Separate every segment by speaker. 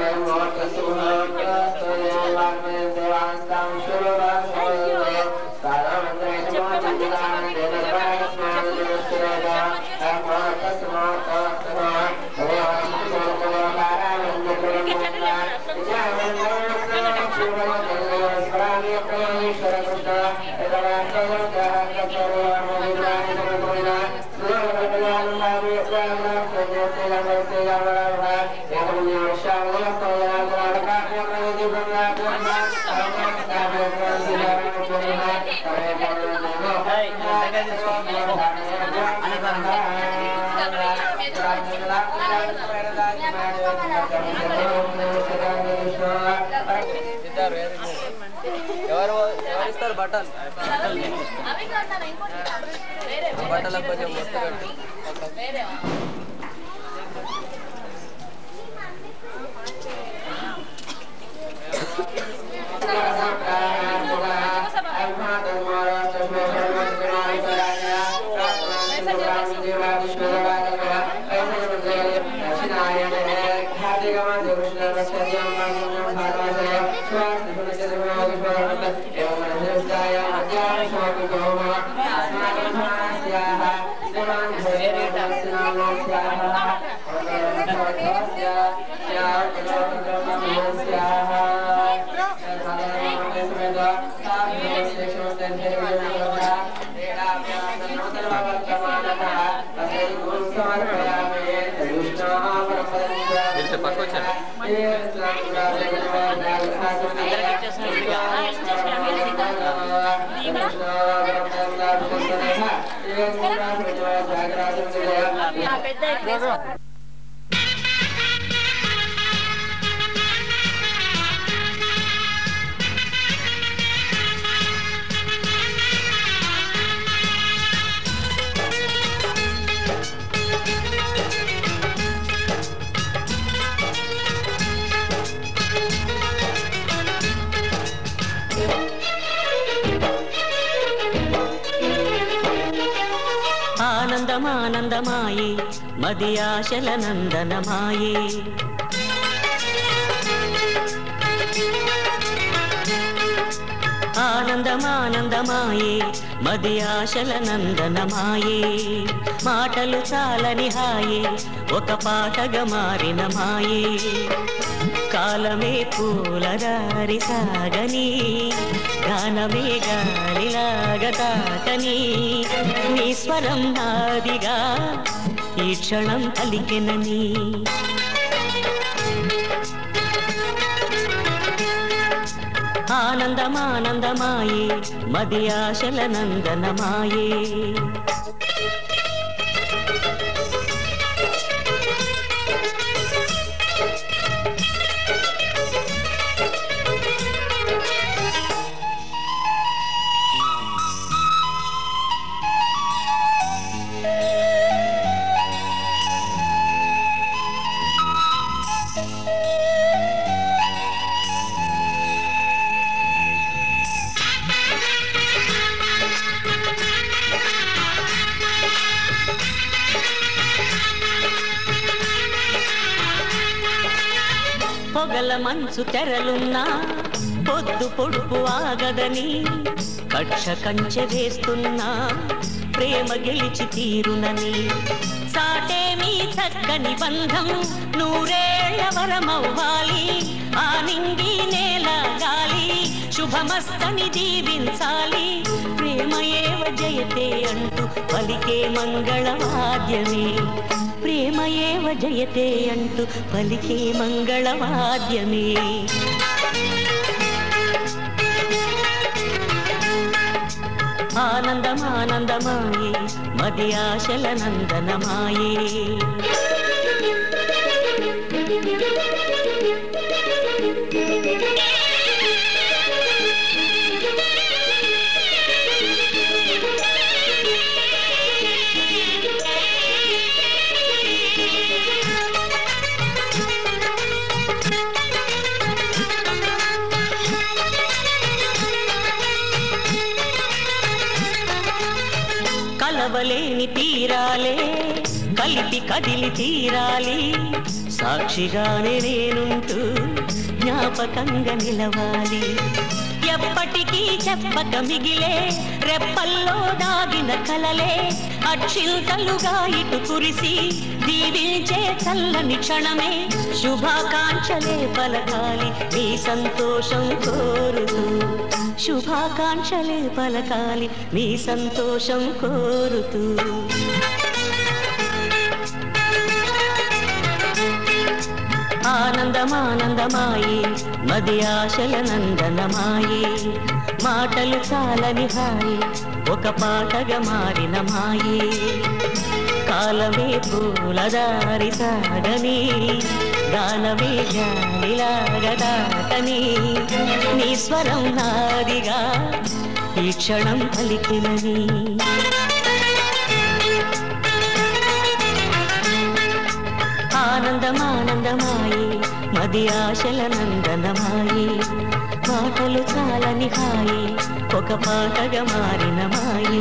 Speaker 1: ఎవరు ఎవరు ఇస్తారు బట్టలు బట్టలకు కొంచెం మొత్తం కట్టి
Speaker 2: ఆనందమానందమాయే మది ఆశల నందనమాయే ఆనందమానందమాయే మది ఆశల నందనమాయే మాటలు చాలని హాయే ఒక పాటగా మారిన మాయే కాలమే పూలదారి సాగని గానమే గాలిలాగ తాకని నీ స్వరం నాదిగా ఈ క్షణం పలికెనని ఆనందమానందమాయే మది ఆశల నందనమాయే పొగల మంచు తెరలున్నా పొద్దు పొడుపు ఆగదని కక్ష కంచె వేస్తున్నా ప్రేమ గెలిచి తీరునని సాటేమీ చక్కని బంధం నూరేళ్ల వరమవ్వాలి ఆ నింగి నేల గాలి శుభమస్తని దీవించాలి ప్రేమ ఏవ జయతే అంటూ పలికే మంగళవాద్యమే ప్రేమ ఏవ జయతే అంటూ పలికే మంగళవాద్యమే ఆనందమానందమాయే మది ఆశల నందనమాయే కలవలేని తీరాలే కలిపి కదిలి తీరాలి సాక్షిగానే నేనుంటూ జ్ఞాపకంగా నిలవాలి ఎప్పటికీ చెప్పక మిగిలే రెప్పల్లో దాగిన కలలే అక్షింతలుగా ఇటు కురిసి దీవించే చల్లని క్షణమే శుభాకాంక్షలే పలకాలి నీ సంతోషం కోరుతూ శుభాకాంక్షలే పలకాలి నీ సంతోషం కోరుతూ ఆనందమానందమాయి మది ఆశల నందనమాయి మాటలు చాలని హాయి ఒక పాటగా మారిన మాయి కాలమే పూలదారి సాగని గానమే గాలిలాగా దాటని నీ స్వరం నాదిగా ఈ క్షణం పలికినని ఆనందమానందమాయి మది ఆశల నందనమాయి మాటలు చాలని హాయి ఒక పాటగా మారిన మాయి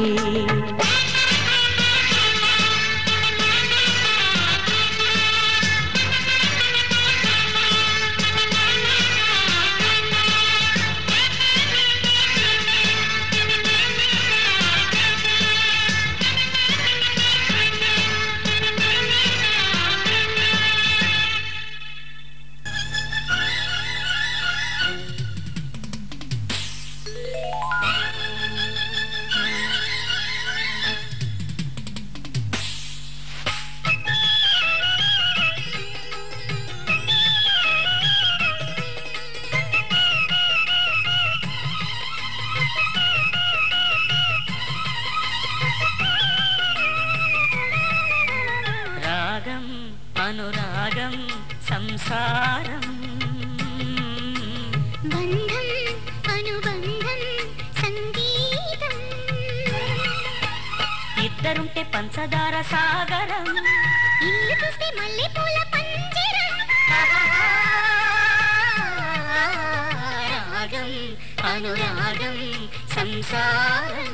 Speaker 2: రాగం అనురాగం సంసారం
Speaker 3: బంధం అనుబంధం సంగీతం
Speaker 2: ఇద్దరుంటే పంచదార సాగరం
Speaker 3: ఇల్లు చూస్తే మల్లెపూల పంజరం
Speaker 2: రాగం అనురాగం సంసారం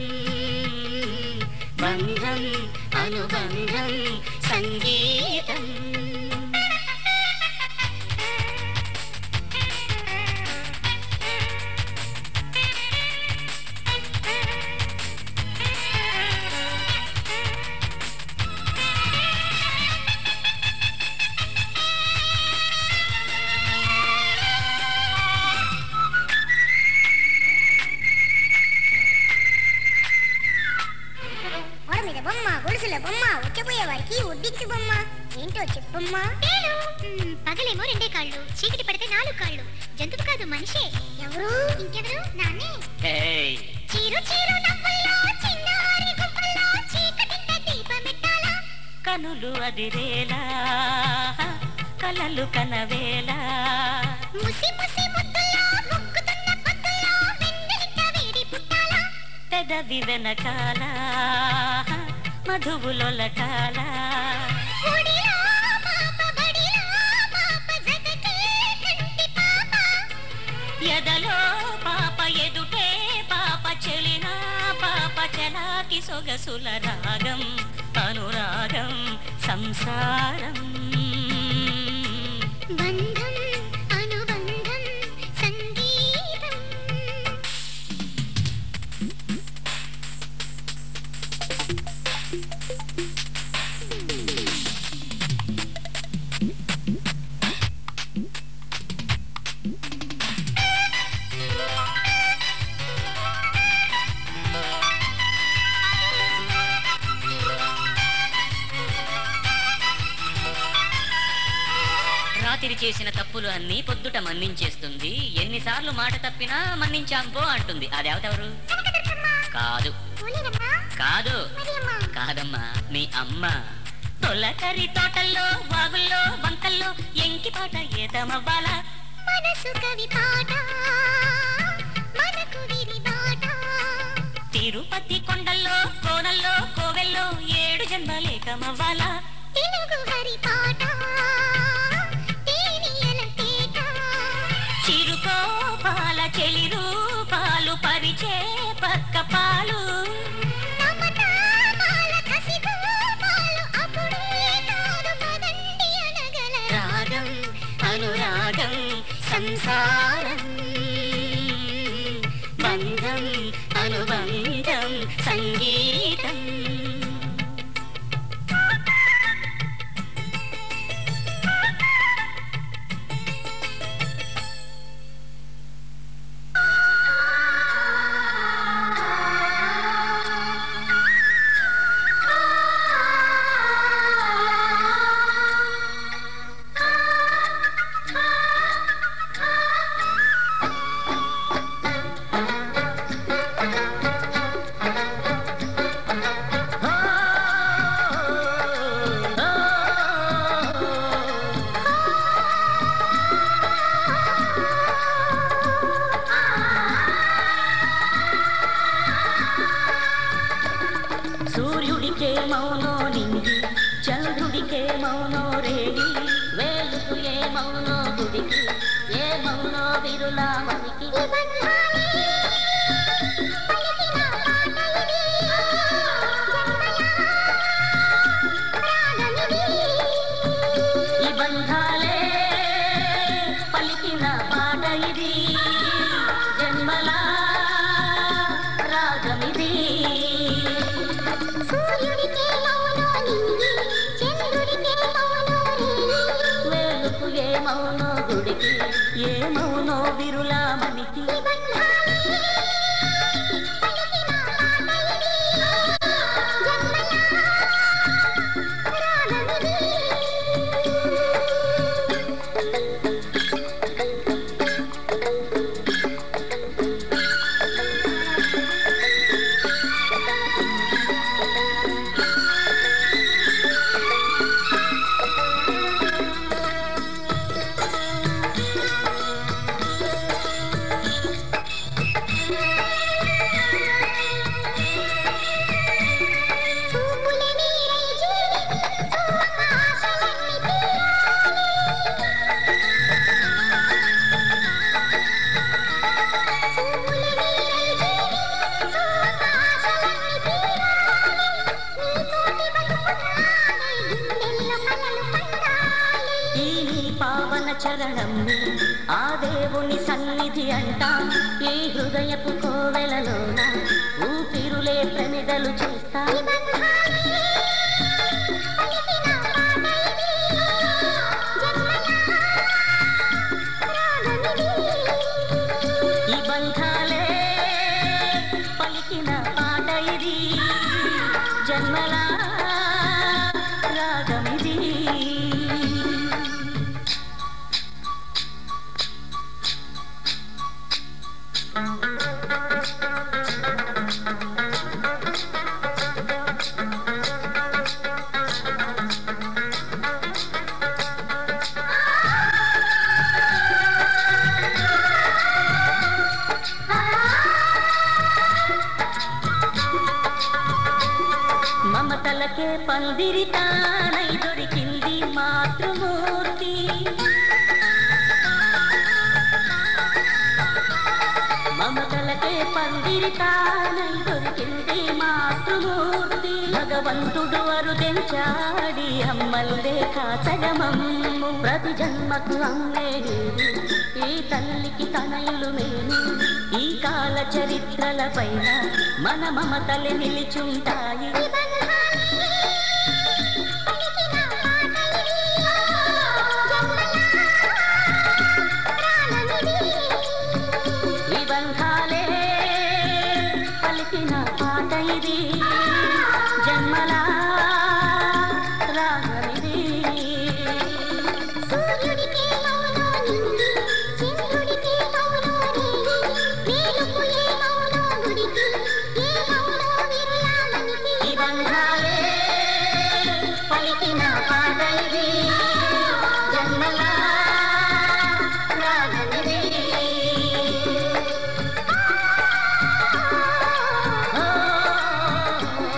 Speaker 2: బంధం అనుబంధం సంగీతం
Speaker 3: గోడ మీద బొమ్మ గొలుసుల బొమ్మ వచ్చిపోయే వారికి ఉడ్డించు బొమ్మ ఏంటో చెప్పమ్మా పగలేమో రెండే కాళ్ళు చీకటి పడితే నాలుగు కాళ్ళు జంతువు కాదు మనిషే ఎవరు ఇంకెవరు నాన్నే
Speaker 2: ఏయ్,
Speaker 3: చీరు చీరు నవ్వుల్లో చిన్నారి గువ్వల్లో చీకటింట దీపమెట్టాలా
Speaker 2: కనులు అదిరేలా కలలు కనవేలా
Speaker 3: ముసి ముసి ముద్దుల్లో మొక్కుతున్న పొద్దుల్లో వెన్నెలింట వేడి పుట్టాలా
Speaker 2: పెదవి వెనకాల మధువులొలకాల
Speaker 3: ఒడిలో పాప బడిలో పాప జగతే కంటి పాప
Speaker 2: ఎదలో పాప ఎదుటే పాప చెలిన పాప చలాకి సొగసుల రాగం అనురాగం సంసారం
Speaker 3: బంధం అనుబంధం సంగీతం
Speaker 2: రాత్రి చేసిన తప్పులు అన్నీ పొద్దుట మన్నించేస్తుంది ఎన్నిసార్లు మాట తప్పినా మన్నించాంపో అంటుంది అదెవతెవరు కాదు
Speaker 3: పోలేదమ్మా
Speaker 2: కాదు
Speaker 3: మరి అమ్మా
Speaker 2: కాదమ్మా మీ అమ్మ తొలకరి తోటల్లో వాగుల్లో వంకల్లో ఎంకి పాట ఏతమవ్వాలా
Speaker 3: మనసు కవి పాట మనకు విరి బాట
Speaker 2: తిరుపతి కొండల్లో కోనల్లో కోవెల్లో ఏడు జన్మలేకమవ్వాలా
Speaker 3: తెలుగు హరి పాట తేనియల తేట
Speaker 2: చిరుకో పాల చెలి రూపాలు పరిచే పక్క పాలు
Speaker 3: నమతామాల కసి గోపాలు అప్పుడే కాదు పదండి అనగలరా
Speaker 2: సంసారం బంధం అనుబంధం సంగీతం సూర్యుడికే మౌనో నింగి చంద్రుడికే మౌనో రేగి వేలుకు ఏ మౌనో గుడికి ఏ మౌనో విరులామణికి ఈ బంధాలే పలికిన పాట ఇది జన్మల రాగమిది వేలుకు ఏ మౌనో గుడికి ఏ మౌనో విరులామణికి ఈ నీ పావన చరణం ఆ దేవుని సన్నిధి అంట ఈ హృదయపు కోవెలలోన ఊపిరులే ప్రమిదలు చేస్తా ఈ బంధాలే పలికిన పాట ఇది జన్మల రాగమిది మమతలకే పందిరి తానై దొరికింది మాతృమూర్తి మమతలకే పందిరి తానై దొరికింది మాతృమూర్తి భగవంతుడు అరుదెంచాడి అమ్మల్లే కాచగమమ్ము ప్రతి జన్మకు అమ్మే నీవు ఈ తల్లికి తనయులు మేము ఈ కాల చరిత్రల పైన మన మమతలు నిలిచుంటాయి ఈ బంధాలే పలికిన పాట ఇది జన్మల రాగమిది ఈ బంధాలే పలికిన పాట ఇది జన్మల రాగమిది ఓ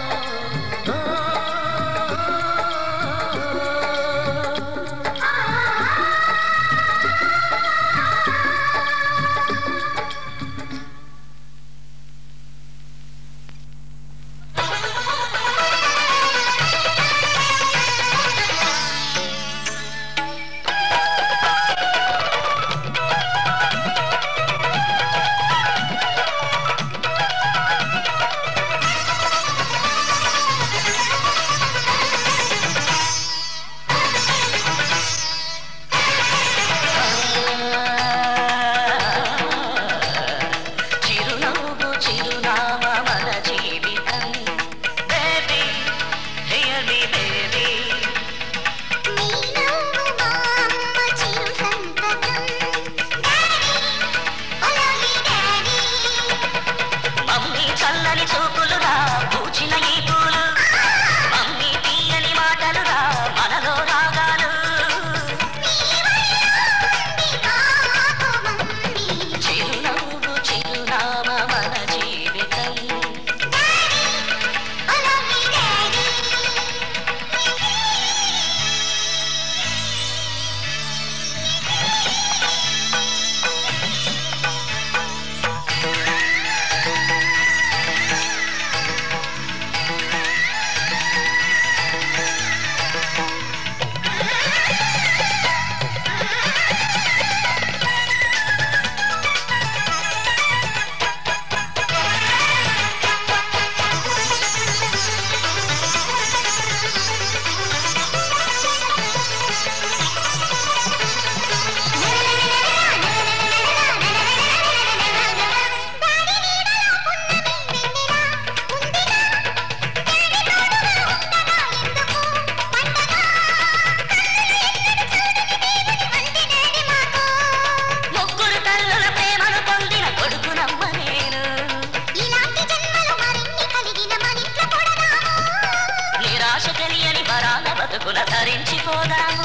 Speaker 2: తరించిపోదాము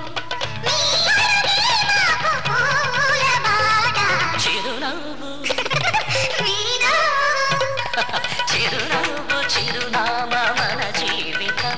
Speaker 2: చిరునవ్వు చిరునవ్వు చిరునామా మన జీవితం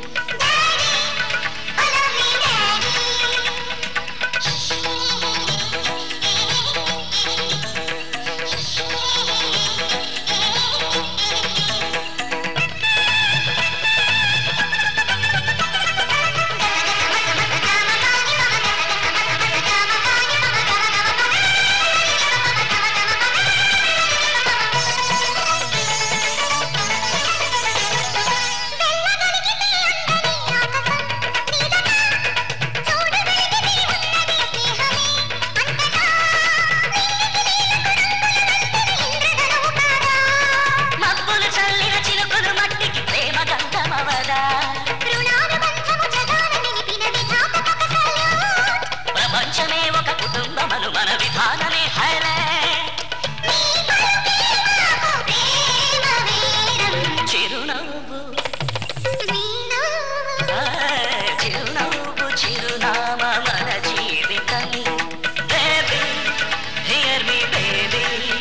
Speaker 2: మబ్బులు చల్లిన చిలుకులు మట్టికి ప్రేమ గంధమవదా ప్రపంచమే ఒక కుటుంబమను మన విధానమే హైలైట్ చిరునవ్వు ఆ, చిరునవ్వు చిరునామా మన జీవితం బేబీ హియర్ మీ బేబీ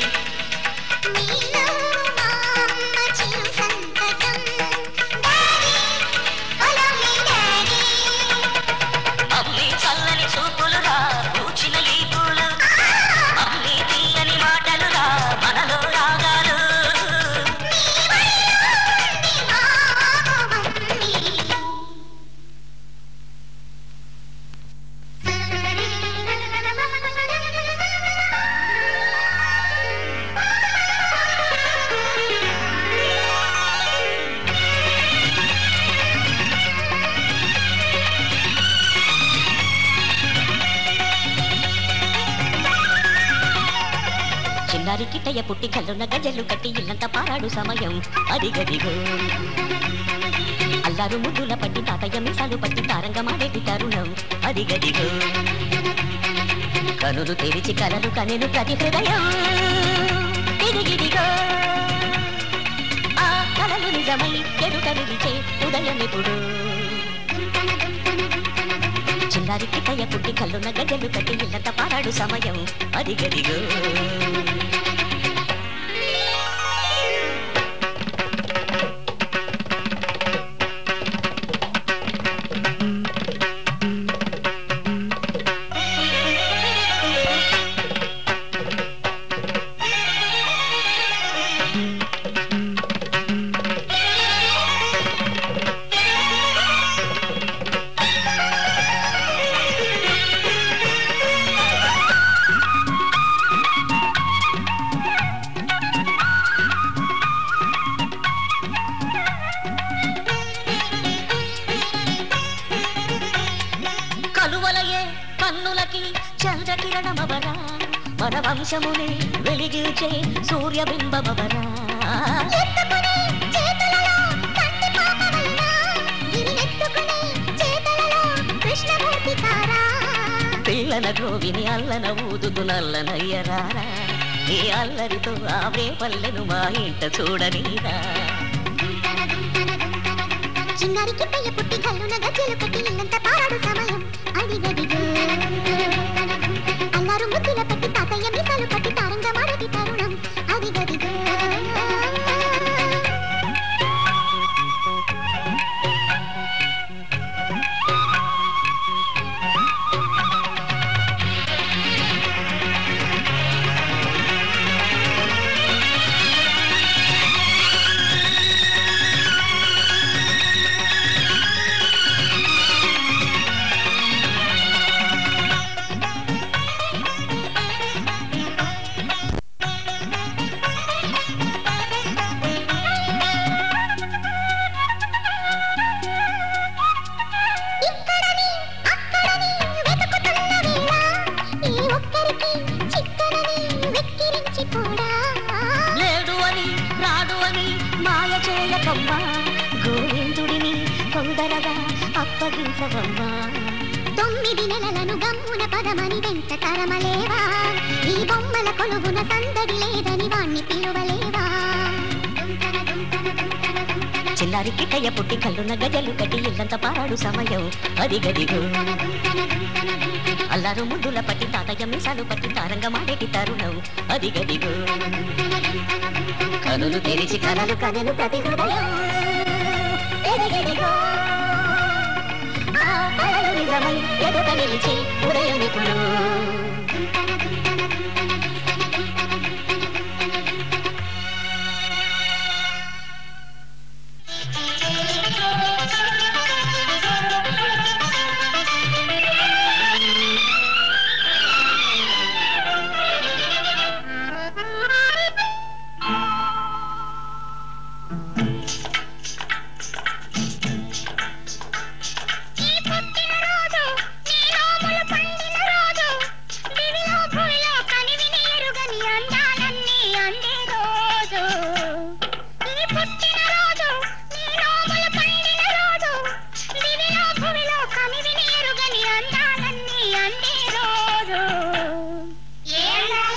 Speaker 2: అమ్మి చల్లని చూపులురా పూచిన ఈ పూలు అమ్మి తీయని మాటలురా మనలో రాగాలు చిన్నారి కిట్టయ్య పుట్టి కల్లున్న గజలు కట్టి ఇల్లంతా పారాడు సమయం అది గదిగో అల్లారు ముద్దుల పట్టి తాతయ్య మీసాలు పట్టి తారంగమాడేటి తరుణం అది గదిగో కనులు తెరిచి కలలు కనెను ప్రతి హృదయం ఇదిగిదిగో ఆ కలలు నిజమై ఎదుట నిలిచే ఉదయం ఇప్పుడు చిన్నారి కిట్టయ్య పుట్టి కల్లున్న గజలు కట్టి ఇల్లంతా పారాడు సమయం అది గదిగో కలువలయే కన్నులకి చంద్రకిరణమవరా మన వంశముని వెలిగించే సూర్యబింబమవరా పిల్లల గ్రోవిని అల్లన ఊదుతు నల్లనయ్యరారా ఈ అల్లరితో ఆవే పల్లెను మా ఇంట చూడనీరా
Speaker 3: చిన్నారికి పెయ్య పుట్టి కల్లున గజ్జలు కట్టి ఇల్లంతా పారాడు సమయం అది గదిగో అల్లారు ముద్దుల పట్టి తాతయ్య మీసాలు పట్టి తారంగా మాడటి తరుణం అది గదిగో ఇక్కడని అక్కడని వెతుకుతున్న వేళ ఈ ఒక్కరికి చిక్కనని వెక్కిరించి కూడా
Speaker 2: లేడు అని రాడు అని మాయ చేయకమ్మా గోవిందుడిని తొందరగా అప్పగించవమ్మా
Speaker 3: తొమ్మిది నెలలను గమ్మున పదమని వెంట తరమలేవా ఈ బొమ్మల కొలువున సందడి లేదని వాణ్ణి పిలువలేవా దుంతన దుంతన దుంతన దుంతన
Speaker 2: తెల్లారికి కయ్య పుట్టి కళ్ళున్న గజలు కట్టి ఇల్లంత పారాడు సమయం అది గదిగో అల్లారు ముద్దుల పట్టి తాతయ్య మీసాలు పట్టి తారంగ మాడేటి తరుణం అది గదిగో కనులు తెరిచి కలలు కనలు ప్రతి హృదయం ఎదిగెదిగో. ఆ కలలు నిజమై ఎదుట నిలిచి ఉదయం ఇప్పుడు
Speaker 3: ఈ పుట్టినరోజు నీ నోములు పండిన రోజు దివిలో భూమిలో కనివిని ఎరుగని అందాలన్నీ అందే రోజు ఈ పుట్టినరోజు నీ నోములు పండిన రోజు దివిలో భూమిలో కనివిని ఎరుగని అందాలన్నీ అందే రోజు ఏ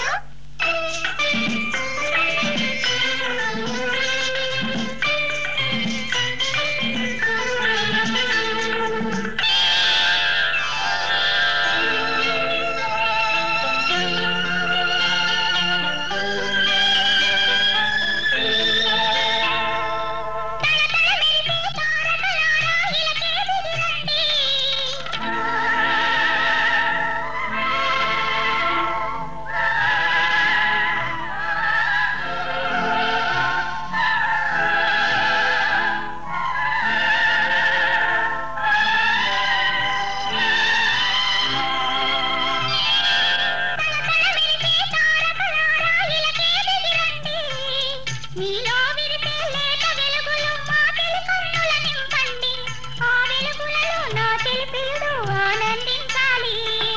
Speaker 3: నీలో విరిసే లేత వెలుగులు మా తెలి కన్నుల నింపండి ఆ వెలుగులలో నా తెలిపిడు ఆనందించాలి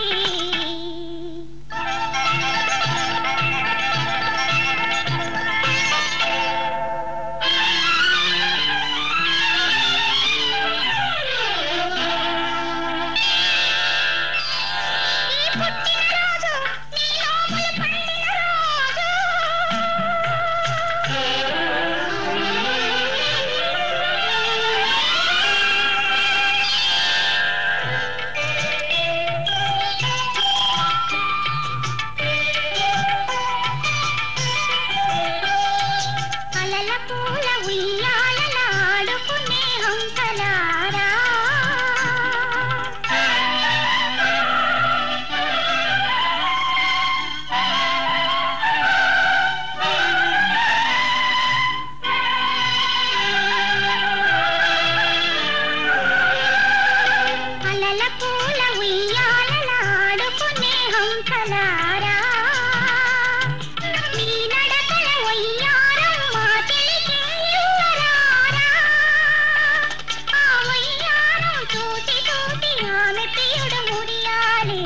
Speaker 3: ఈ పుట్టినరోజు నీ లోపల పండిన రోజు అలల పూల ఉయ్యాలలాడుకునే హంసలారా అలల పూల ఉయ్యాలలాడుకునే హంసలారా మీ నడకల వయ్యారం మా తెలికే యువరారా ఆ వయ్యారం చూసి చూసి ఆమె ప్రియుడు మురియాలి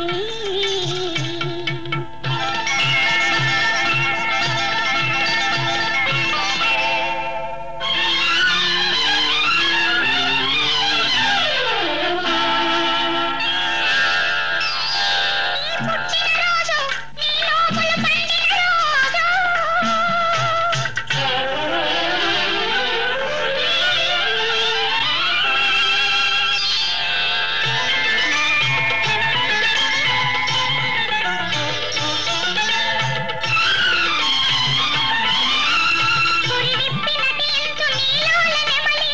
Speaker 3: పుట్టినరోజు నీ లోపల పండిన రోజు పురి విప్పిన తీర్చు నీలోల నెమలి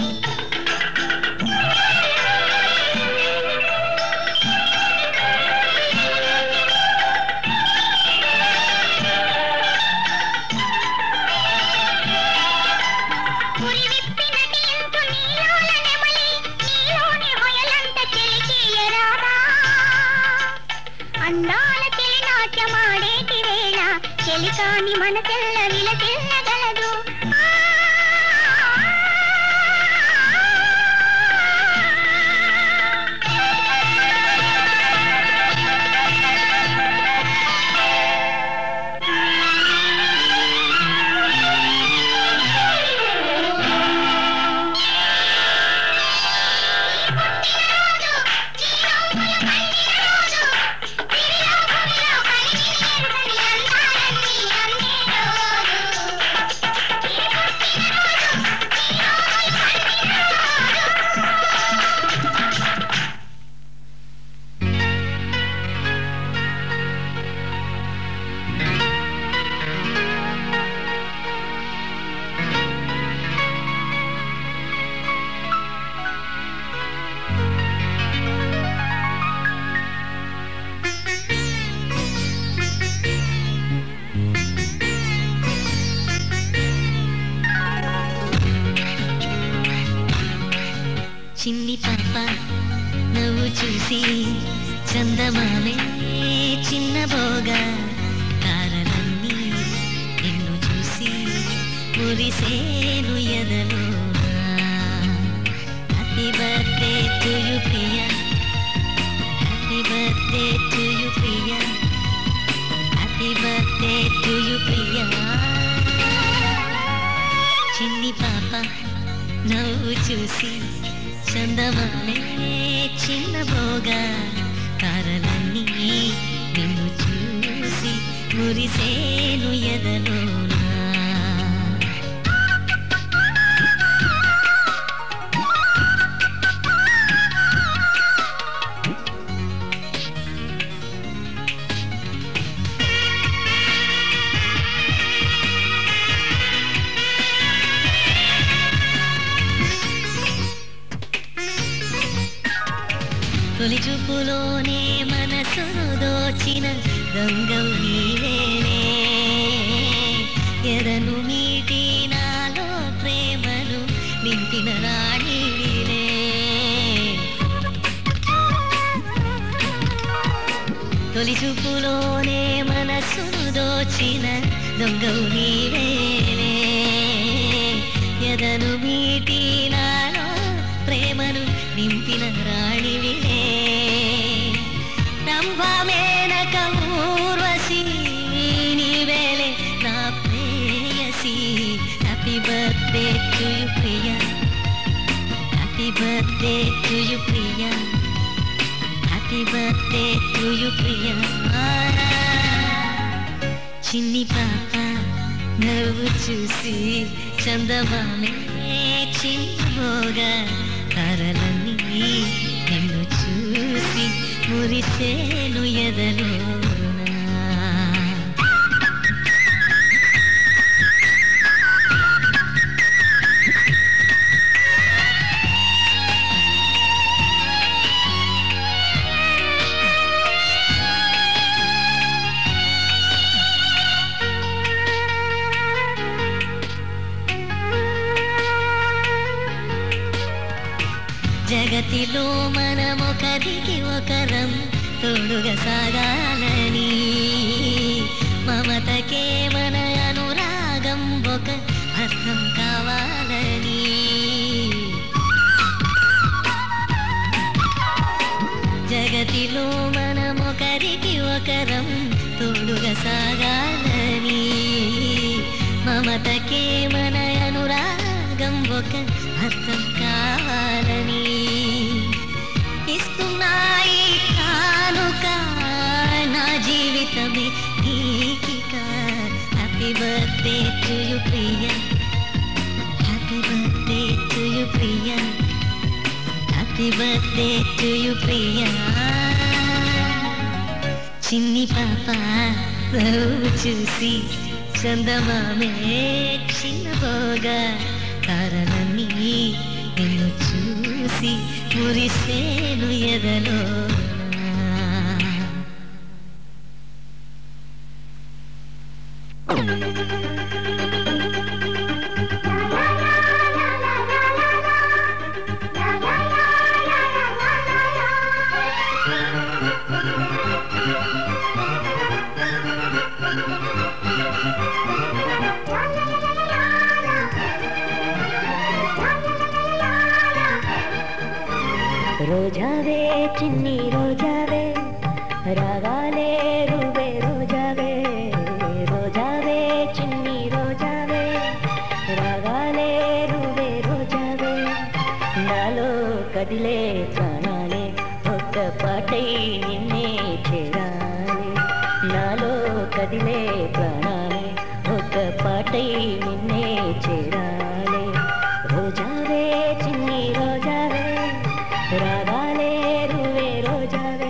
Speaker 3: పురి విప్పిన తీర్చు నీలోల నెమలి నీలోని హొయలంత చెలికేయరాదా అందాల చెలి నాట్యమాడేటి వేళ చెలికాని మన తెల్ల విల తెల్లగలదు పుట్టినరోజు
Speaker 2: మురిసేను ఎదలోన happy birthday to you Priya happy birthday to you Priya happy birthday to you Priya చిన్ని పాప నవ్వు చూసి చందమామే చిన్నబోగా తారలన్నీ నిన్ను చూసి మురిసేను ఎదలోనా తొలి చూపులోనే మనసును దోచిన దొంగవు నీవేనే ఎదను మీటి నాలో ప్రేమను నింపిన రాణివిలే తొలి చూపులోనే మనసును దోచిన దొంగవు నీవేనే ఎదను మీటి నాలో ప్రేమను నింపిన రాణివిలే రంభమేనక ఊర్వశి నీవేలే నా ప్రేయసి happy birthday to you Priya happy birthday to you Priya happy birthday to you Priya చిన్ని పాప నవ్వు చూసి చందమామే చిన్నబోగా తారలన్నీ నిన్ను చూసి మురిసేను ఎదలోనా జగతిలో మనమొకరికి ఒకరం తోడుగా సాగాలని మమతకే మన అనురాగం ఒక అర్థం కావాలని జగతిలో మనమొకరికి ఒకరం తోడుగా సాగాలని మమతకే మన అనురాగం ఒక అర్థం కావాలని ఇస్తున్నాయి కానుక నా జీవితమే నీకిక happy birthday to you Priya happy birthday to you Priya happy birthday to you Priya చిన్ని పాప నవ్వు చూసి చందమామే చిన్నబోగా తారలన్నీ నిన్ను చూసి మురిసేను ఎదలో రోజావే చిన్ని రోజావే రాగాలే రువే రోజావే రోజావే చిన్ని రోజావే రాగాలే రువే రోజావే నాలో కదిలే ప్రాణాలే ఒక్క పాటై నిన్నే చేరాలి నాలో కదిలే ప్రాణాలే ఒక్క పాటై నిన్నే చేరాలి రోజావే చిన్ని రోజావే రాగాలే రువే రోజావే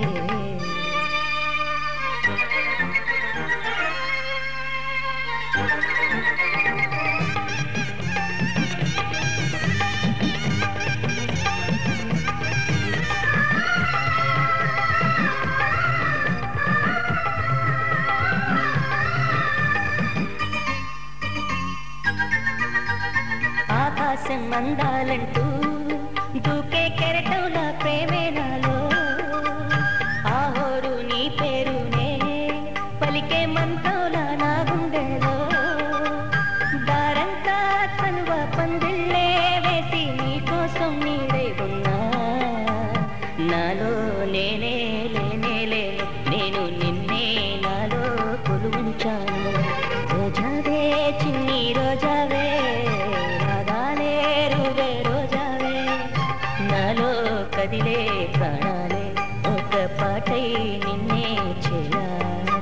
Speaker 2: ఆకాశం అందాలంటూ దూకే కెరటంలా ప్రేమే నాలో ఆహోరు నీ పేరునే పలికే మంత్రంలా నా గుండెలో దారంతా పులకించాను రోజావే చిన్ని రోజావే రాగాలే రువే రోజావే నాలో కదిలే ప్రాణాలే ఒక పాటై నిన్నే చేయాలి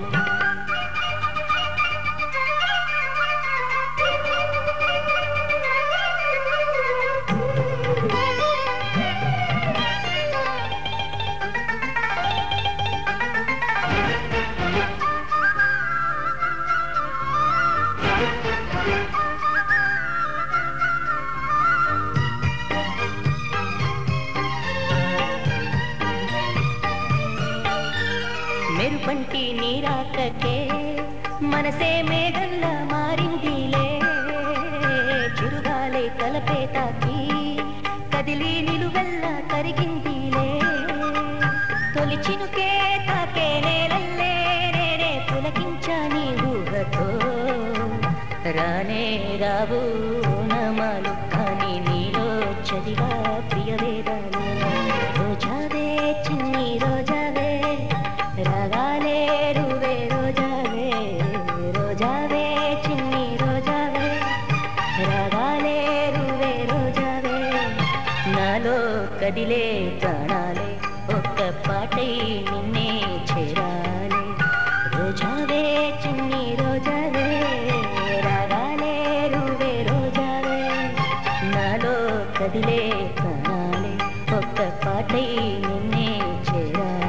Speaker 2: మెరుపంటి నీరాకకే మనసే మేఘల్లా మారిందిలే చురుగాలే కలపే తాకి కదిలి నిలువెల్లా కరిగిందిలే తొలి చినుకే తాకే నేలల్లే నేనే పులకించా నీ ఊహతో రానే రావు నమాలు కానీ నీలో చదివా ప్రియ వేదాలు రోజావే చిన్ని రోజావే రాగాలే రువే రోజావే రోజావే చిన్ని రోజావే రాగాలే రువే రోజావే నాలో కదిలే ప్రాణాలే ఒక్క పాటై నిన్నే చేరాలి రోజావే చిన్ని రోజావే రాగాలే రువే రోజావే నాలో కదిలే ప్రాణాలే ఒక్క పాటై నిన్నే చేరాలి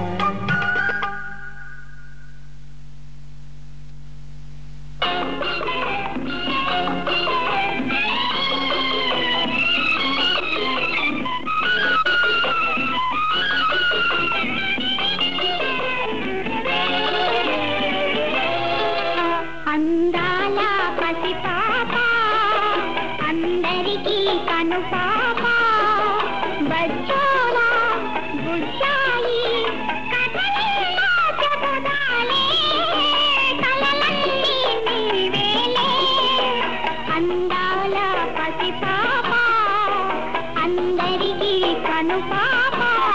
Speaker 3: అందాల పసి పాప అందరికీ కను పాప బచ్చోలా బుజ్జాయి కథలెన్నో చెబుతాలే కలలన్నీ నీవేలే అందాల పసి పాప అందరికీ కను పాప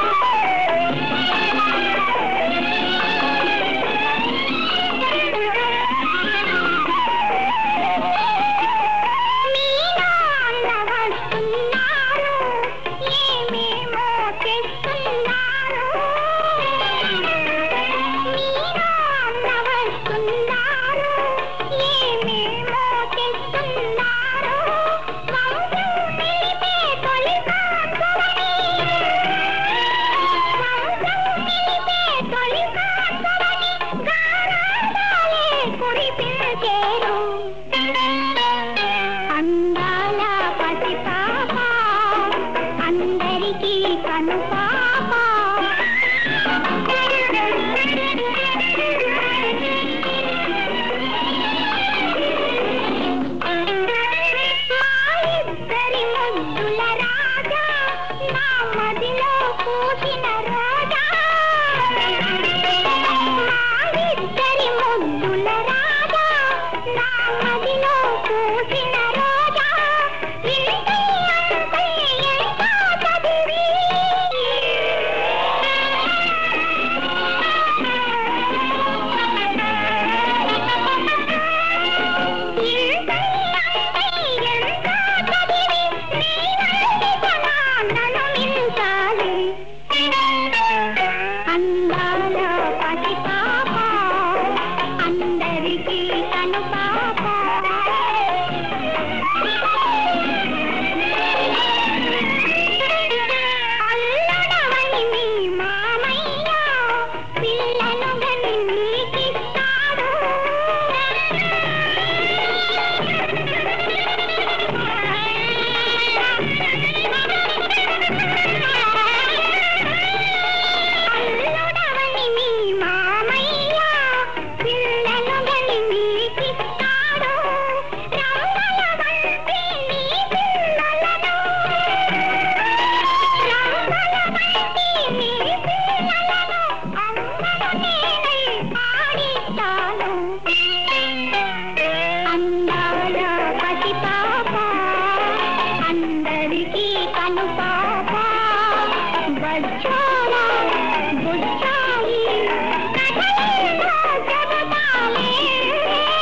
Speaker 3: మీలో అన్న వస్తున్నారు ఏమేమో తెస్తున్నారు మీలో అన్న వస్తున్నారు ఏమేమో తెస్తున్నారు వంశం నిలిపే తొలి కాకులని వంశం నిలిపే తొలి కాకులని గారాలే కురిపించేరు అందాల పసి పాప అందరికీ కను పాప మా ఇద్దరి ముద్దుల రాజా నా మదిలో పూసిన రాజా మా ఇద్దరి ముద్దుల రాజా నా మదిలో పూసిన రోజా ఇంటి అంతే ఎంతో చదివి అందాల పసి పాప అందరికీ తను పాప అల్లడవని మీ మామయ్య పిల్లను గని నీకిస్తాడు అల్లుడవని మీ మామయ్య పిల్లను గని నీకిస్తాడు రంగుల వంటి నీ పిల్లలను రంగుల వంటి నీ పిల్లలను అమ్మను నేనై పాడిస్తాను అందాల పసి పాప అందరికీ కను పాప బచ్చోలా బుచ్చాయి కథలేదో చెబుతాలే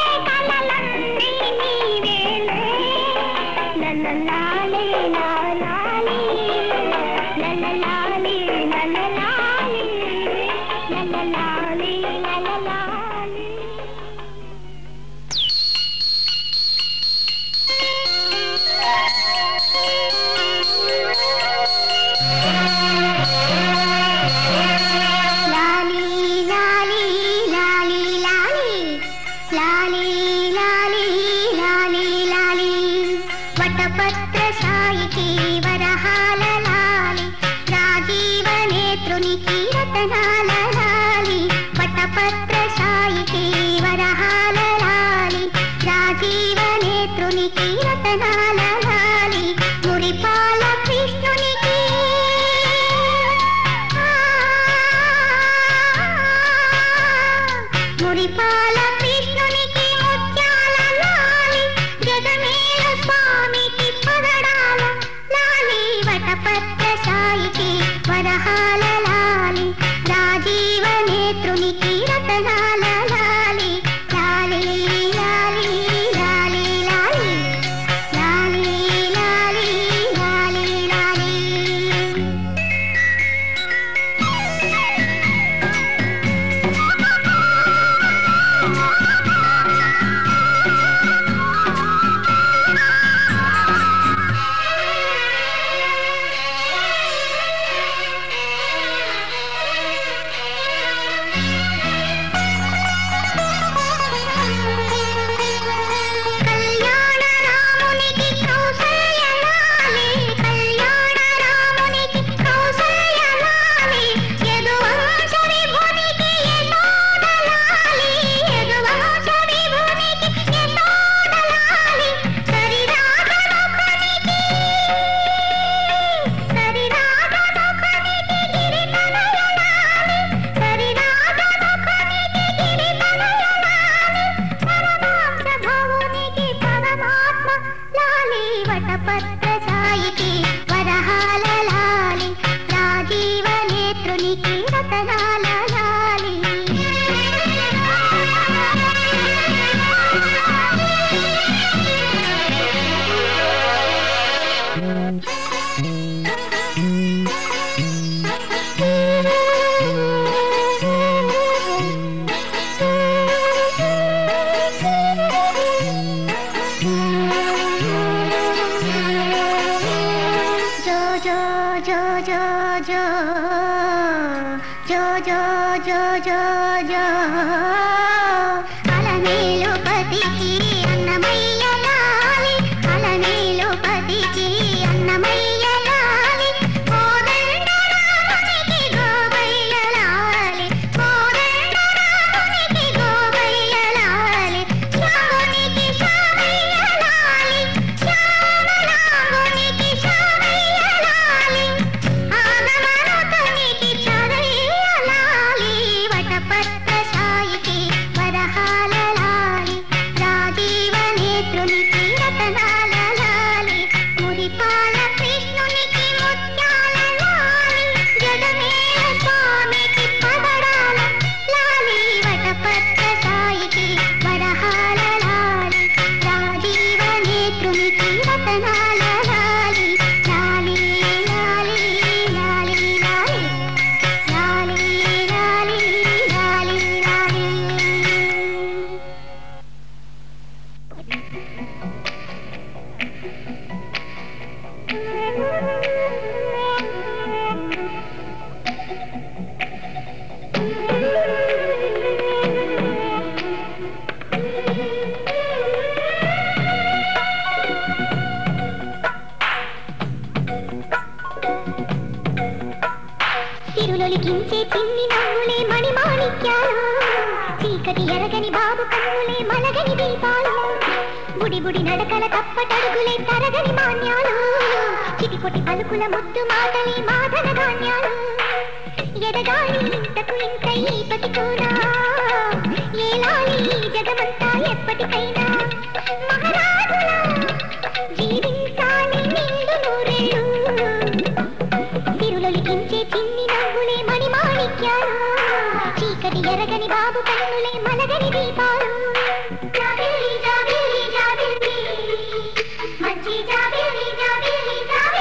Speaker 2: జో జో జో జో జో జో అలమేలు పతికి అన్నమయ్య లాలి అలమేలు పతికి అన్నమయ్య లాలి కోదండ రామునికి గోవయ్య లాలి కోదండ రామునికి గోవయ్య లాలి శ్యామునికి శ్యామయ్య లాలి శ్యామలాంగునికి శ్యామయ్య లాలి ఆగమనుతనికి చదయ్య లాలి వటపత్ర సాయికి వరహాల లాలి రాజీవ నేత్రునికి రతనాల లాలి మురిపాల కృష్ణునికి ముత్యాల లాలి జగమేల స్వామికి పగడాల లాలి వటపత్ర సాయికి వరహాల లాలి రాజీవ నేత్రునికి రతనాల లాలి లాలి లాలి లాలి లాలి లాలి లాలి లాలి లాలి తిరులొలికించే చిన్ని నవ్వులే మణి మాణిక్యాలు చీకటి ఎరగని బాబు కన్నులే మలగని దీపాలు బుడి బుడి నడకల తప్పటడుగులే తరగని మాన్యాలు చిటిపొటి పలుకుల ముద్దు మాటలే మాదన ధాన్యాలు ఎదగాలి ఇంతకు ఇంత ఈపటి కూడా ఏలాలి ఈ జగమంతా ఎప్పటికైనా మహారాజులా జీవించాలి నిండు నూరేళ్ళు తిరులొలికించే చిన్ని నవ్వులే మణి మాణిక్యాలు చీకటి ఎరగని బాబు కన్నులే మలగని దీపాలు జాబిల్లి, జాబిల్లి, జాబిల్లి. మంచి జాబిల్లి, జాబిల్లి,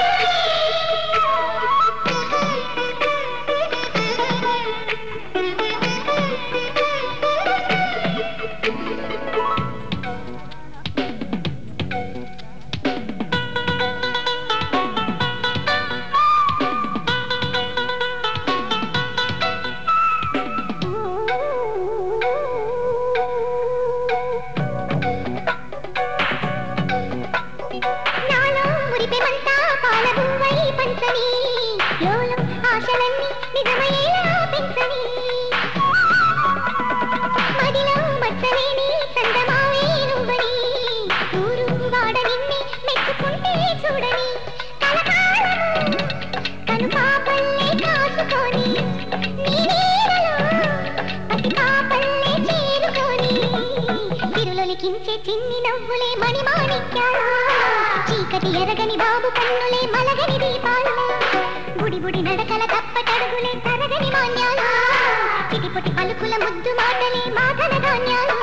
Speaker 2: నాలో మురిపెమంతా పాలబువ్వై పంచని లోలో ఆశలన్నీ నిజమయ్యేలా పెంచని మదిలో మచ్చలేని చందమావే నువ్వని ఊరు వాడ నిన్ని మెచ్చుకుంటే చూడని కలకాలము కను పాపల్లే కాసుకొని నీ నీడలో పసి పాపల్లే చేరుకొని తిరులొలికించే చిన్ని నవ్వులే మణి మాణిక్యాలు చీకటి ఎరగని బాబు కన్నులే మలగని దీపాలు బుడి బుడి నడకల తప్పటడుగులే తరగని మాన్యాలు చిటిపొటి పలుకుల ముద్దు మాటలే మాటల ధాన్యాలు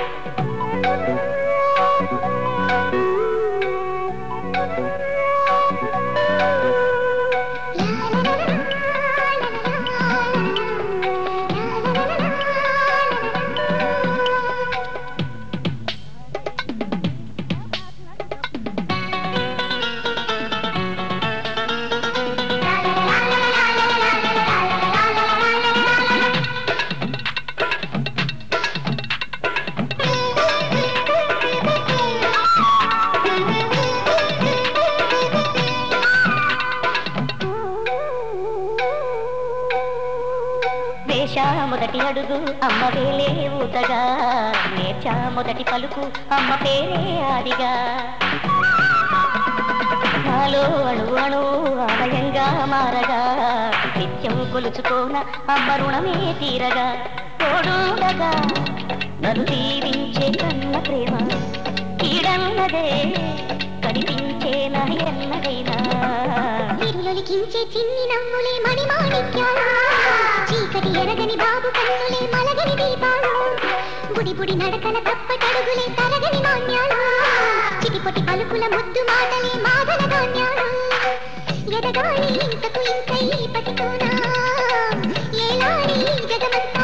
Speaker 4: వేష మొదటి అడుగు అమ్మ వేలే ఊతగా నేర్చా మొదటి పలుకు అమ్మ పేరే ఆదిగా నాలో అణు అణు ఆలయంగా మారగా నిత్యం కొలుచుకోన అమ్మ రుణమే తీరగా తోడుండగా నన్ను దీవించే కన్న ప్రేమ కీడన్నదే కనిపించేనా ఎన్నగైనా
Speaker 2: తిరులొలికించే చిన్ని నవ్వులే మణి మాణిక్యాలు చీకటి ఎరగని బాబు కన్నులే మలగని దీపాలు బుడి బుడి నడకల తప్పటడుగులే తరగని మాన్యాలు చిటిపొటి పలుకుల ముద్దు మాటలే మాదన ధాన్యాలు ఎదగాలి ఇంతకు ఇంత ఈ పతితోనా ఏలాలి ఈ జగమంతా